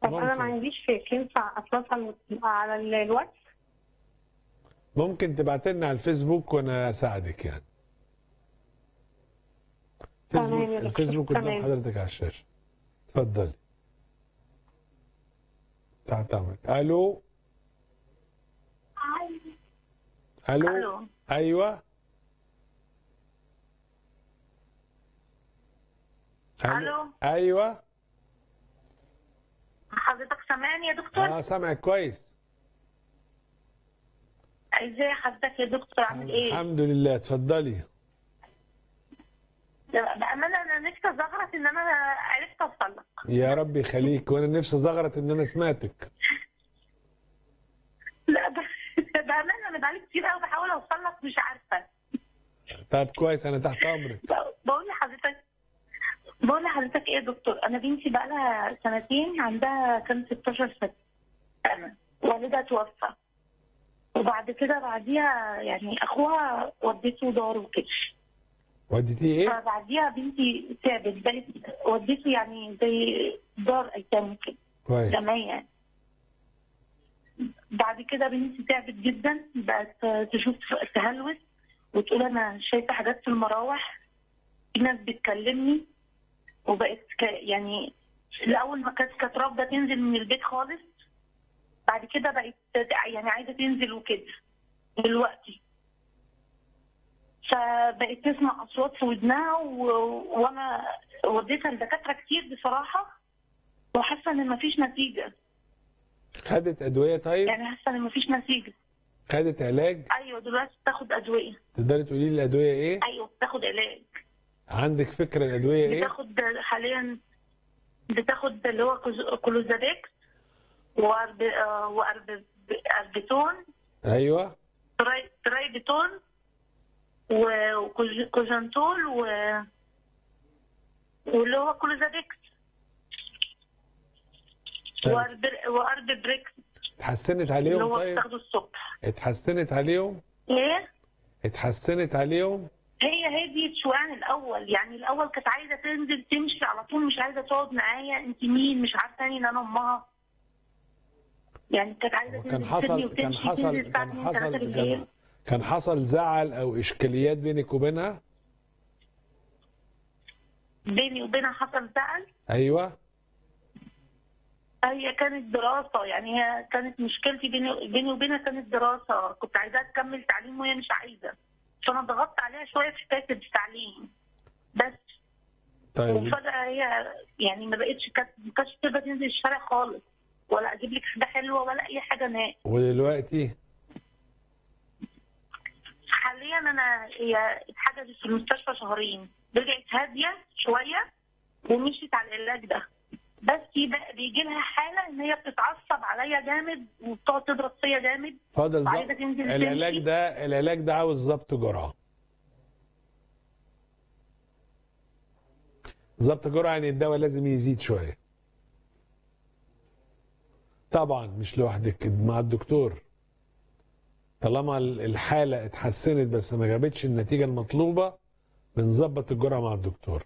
طب انا ما ممكن عنديش فيك ينفع اتواصل على ال- الواتس ممكن تبعت لنا على الفيسبوك وانا اساعدك يعني تمام فيسبوك يا دكتور، الفيسبوك قدام تمام. حضرتك على الشاشه اتفضلي تحت امرك الو الو الو ايوه ألو. ايوه حضرتك سامعني يا دكتور؟ اه سامعك كويس ازاي حضرتك يا دكتور عامل ايه؟ الحمد لله اتفضلي بأمانة أنا نفسي أزغرط إن أنا عرفت أوصل لك. يا رب يخليك وانا نفسي زغرت ان انا سمعتك لا ب- بأمانة أنا بقالي كتير قوي بحاول أوصل لك مش عارفة. طيب كويس انا تحت امرك ب- بقول لحضرتك بقول لحضرتك إيه يا دكتور؟ أنا بنتي بقى لها سنتين عندها كام 16 سنة. سنة. والدها توفى. وبعد كده بعديها يعني أخوها وديته دار وكده. وديتيه ايه فبعديها بنتي تعبت بقت وديته يعني زي دار ايتام كده كويس جمعيه يعني. بعد كده بنتي تعبت جدا بقت تشوف تهلوس وتقول انا شايفه حاجات في المراوح في ناس بتكلمني وبقت ك... يعني الاول ما كانت كانت رافضه تنزل من البيت خالص بعد كده بقت يعني عايزه تنزل وكده دلوقتي فبقت تسمع اصوات في ودنها و... وانا وديتها لدكاتره كتير بصراحه وحاسه ان مفيش نتيجه خدت ادويه طيب يعني حاسه ان مفيش نتيجه خدت علاج ايوه دلوقتي بتاخد ادويه تقدري تقولي لي الادويه ايه ايوه بتاخد علاج عندك فكره الادويه ايه بتاخد حاليا بتاخد اللي هو كوز- كلوزاديكس وأرب... آه، وأرب... أربتون ايوه تراي... ترايبتون و- وكوجانتول و واللي هو كلوزاديكس طيب. وأرب... وأرب بريكس اتحسنت اللي عليهم هو طيب بتاخده الصبح اتحسنت عليهم ايه اتحسنت عليهم هي هديت شويه عن الاول يعني الاول كانت عايزه تنزل تمشي على طول مش عايزه تقعد معايا انت مين مش عارفاني ان انا امها يعني كانت عايزه كان تنزل حصل تسيبني كان وتمشي حصل تنزل الساعه كان 2 3 حصل بالليل كان, كان حصل زعل او اشكاليات بينك وبينها بيني وبينها حصل زعل ايوه هي كانت دراسه يعني هي كانت مشكلتي بيني بيني وبينها كانت دراسه كنت عايزاها تكمل تعليم وهي مش عايزه فانا ضغطت عليها شويه في حكايه التعليم بس طيب وفجأة هي يعني ما بقتش كانت ما كانتش تقدر تنزل الشارع خالص ولا اجيب لك حاجه حلوه ولا اي حاجه نهائي ودلوقتي حاليا انا هي اتحجزت في المستشفى شهرين رجعت هاديه شويه ومشيت على العلاج ده بس يبقى بيجي لها حاله ان هي بتتعصب عليا جامد وبتقعد تضرب فيا جامد فاضل عايزة ظبط تنزل العلاج تمشي. ده العلاج ده عاوز ضبط جرعه ضبط جرعه يعني الدواء لازم يزيد شويه طبعا مش لوحدك مع الدكتور طالما الحاله اتحسنت بس ما جابتش النتيجه المطلوبه بنظبط الجرعه مع الدكتور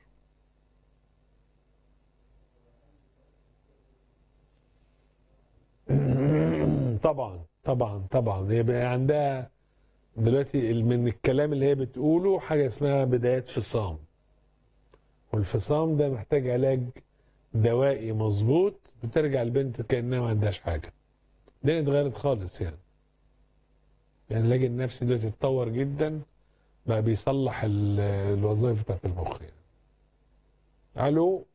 طبعا طبعا طبعا هي بقى عندها دلوقتي من الكلام اللي هي بتقوله حاجه اسمها بدايات فصام والفصام ده محتاج علاج دوائي مظبوط بترجع البنت كانها ما عندهاش حاجه الدنيا اتغيرت خالص يعني يعني العلاج النفسي دلوقتي اتطور جدا بقى بيصلح ال- الوظائف بتاعت المخ يعني الو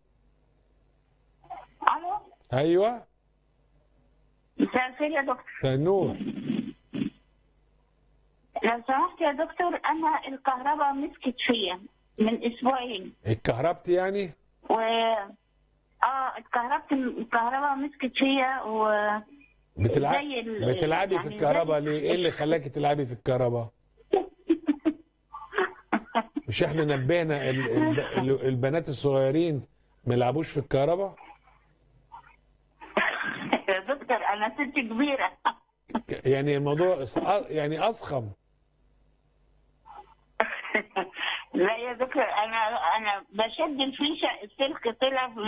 الو ايوه مساء الخير يا دكتور فنور لو سمحت يا دكتور انا الكهرباء مسكت فيا من اسبوعين اتكهربت يعني و اه اتكهربت الكهرباء مسكت فيا و بتلعب زي ال- بتلعبي يعني في الكهرباء زي- ليه؟ ايه اللي خلاكي تلعبي في الكهرباء؟ مش احنا نبهنا ال- ال- ال- البنات الصغيرين ما يلعبوش في الكهرباء؟ يا دكتور انا ست كبيره ك- يعني الموضوع أص- يعني اضخم لا يا دكتور انا انا بشد الفيشه السلك طلع